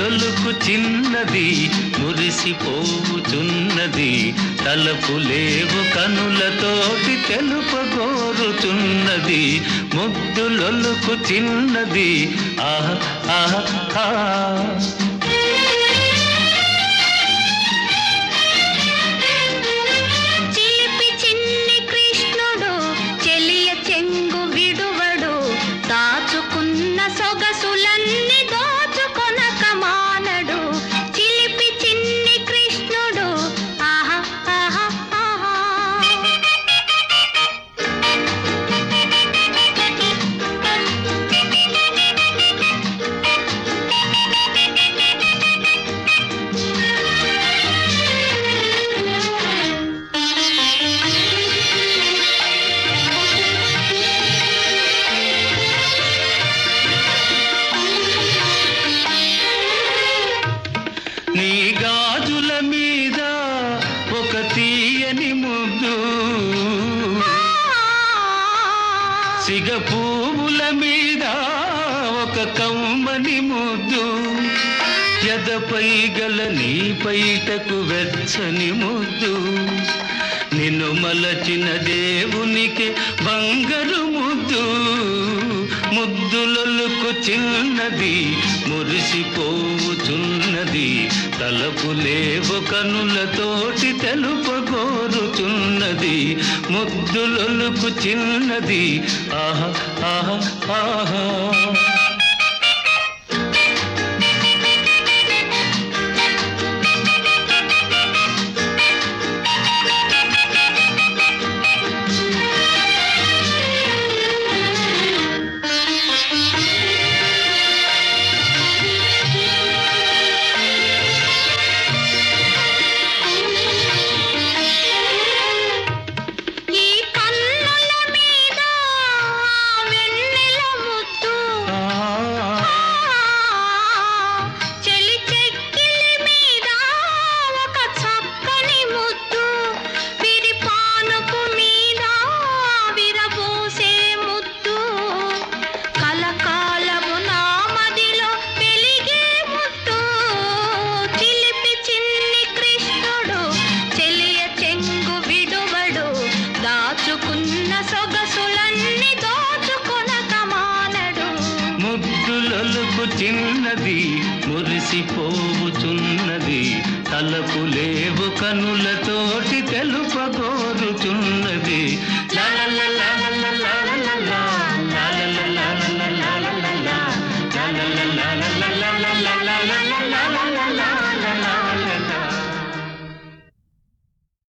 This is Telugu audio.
లొలుకు చిన్నది మురిసిపోచున్నది తలపు లేవు కనులతోటి తెలుపగోరుచున్నది ముద్దు లొలుకు చిన్నది ఆహా ఆహా ఆహా చిలిపి చిన్ని కృష్ణుడు చెలియ చెంగు విడువడు దాచుకున్న సొగసులన్నీ దోచుకొనక మానడు చిలిపి చిన్ని కృష్ణుడు ఆహా ఆహా ఆహా నీ గాజుల మీద ఒక తీయని ముద్దు సిగ పువ్వుల మీద ఒక కమ్మని ముద్దు ఎదపై గల నీ పైటకు వెచ్చని ముద్దు నిన్ను మలచిన దేవునికి బంగారు ముద్దు ముద్దులొలుకు చిన్నది మురిసిపోవుచున్నది తలపు లేవు కనులతోటి తెలుపగోరుచున్నది ముద్దులొలుకు చిన్నది ఆహా ఆహా ఆహా ఈ కన్నుల మీద వెన్నెల ముద్దు చెలి చెక్కిలి మీద ఒక చక్కని ముద్దు విరిపానుపు మీద విరబోసే ముద్దు కలకాలము నా మదిలో వెలిగే ముద్దు చిలిపి చిన్ని కృష్ణుడు చెలియ చెంగు విడువడు దాచుకున్న సొగసులన్నీ దోచుకొనక మానడు ముద్దులొలుకు చిన్నది మురిసిపోవుచున్నది తలపు లేవు కనులతోటి తెలుపగోరుచున్నది లా లా లా లా లా లా